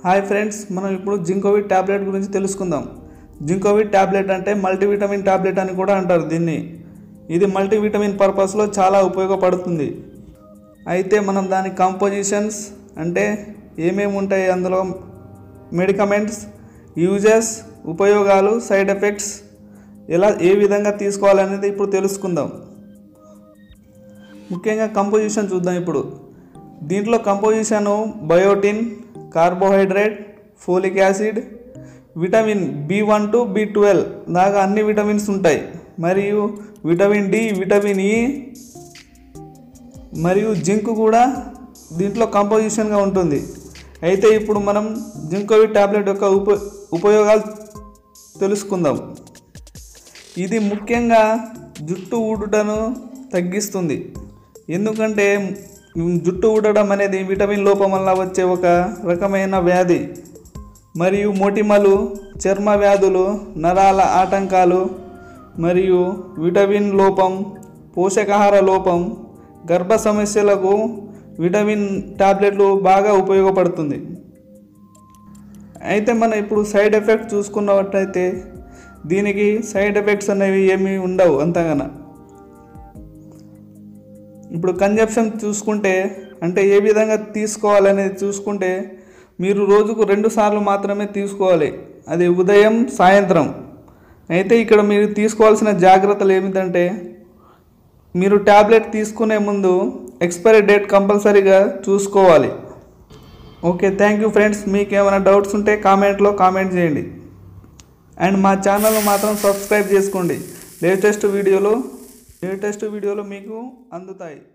hi friends మనం ఇప్పుడు జింకోవిడ్ tablet గురించి తెలుసుకుందాం జింకోవిడ్ ట్యాబ్లెట్ అంటే మల్టీవిటమిన్ ట్యాబ్లెట్ అని కూడా అంటారు దీన్ని ఇది మల్టీవిటమిన్ పర్పస్లో చాలా ఉపయోగపడుతుంది అయితే మనం దాని కంపోజిషన్స్ అంటే ఏమేమి ఉంటాయి అందులో మెడికమెంట్స్ యూజెస్ ఉపయోగాలు సైడ్ ఎఫెక్ట్స్ ఎలా ఏ విధంగా తీసుకోవాలనేది ఇప్పుడు తెలుసుకుందాం ముఖ్యంగా కంపోజిషన్ చూద్దాం ఇప్పుడు దీంట్లో composition biotin carbohydrate folic acid vitamin B one to B twelve దాకా అన్ని విటమిన్స్ ఉంటాయి మరియు విటమిన్ డి విటమిన్ ఇ మరియు జింక్ కూడా దీంట్లో కంపోజిషన్గా ఉంటుంది అయితే ఇప్పుడు మనం జింకోవిడ్ ట్యాబ్లెట్ యొక్క ఉప ఉపయోగాలు తెలుసుకుందాం ఇది ముఖ్యంగా జుట్టు ఊడుటను తగ్గిస్తుంది ఎందుకంటే జుట్టు ఊడడం అనేది విటమిన్ లోపం వల్ల వచ్చే ఒక రకమైన వ్యాధి మరియు మొటిమలు చర్మ వ్యాధులు నరాల ఆటంకాలు మరియు విటమిన్ లోపం పోషకాహార లోపం గర్భ సమస్యలకు విటమిన్ టాబ్లెట్లు బాగా ఉపయోగపడుతుంది అయితే మనం ఇప్పుడు సైడ్ ఎఫెక్ట్ చూసుకున్నట్టయితే దీనికి సైడ్ ఎఫెక్ట్స్ అనేవి ఏమీ ఉండవు అంతగాన ఇప్పుడు కన్జప్షన్ చూసుకుంటే అంటే ఏ విధంగా తీసుకోవాలనేది చూసుకుంటే మీరు రోజుకు రెండు సార్లు మాత్రమే తీసుకోవాలి అది ఉదయం సాయంత్రం అయితే ఇక్కడ మీరు తీసుకోవాల్సిన జాగ్రత్తలు ఏమిటంటే మీరు ట్యాబ్లెట్ తీసుకునే ముందు ఎక్స్పైరీ డేట్ కంపల్సరీగా చూసుకోవాలి ఓకే థ్యాంక్ యూ ఫ్రెండ్స్ మీకు ఏమైనా డౌట్స్ ఉంటే కామెంట్లో కామెంట్ చేయండి అండ్ మా ఛానల్ మాత్రం సబ్స్క్రైబ్ చేసుకోండి లేటెస్ట్ వీడియోలు లేటెస్ట్ వీడియోలు మీకు అందుతాయి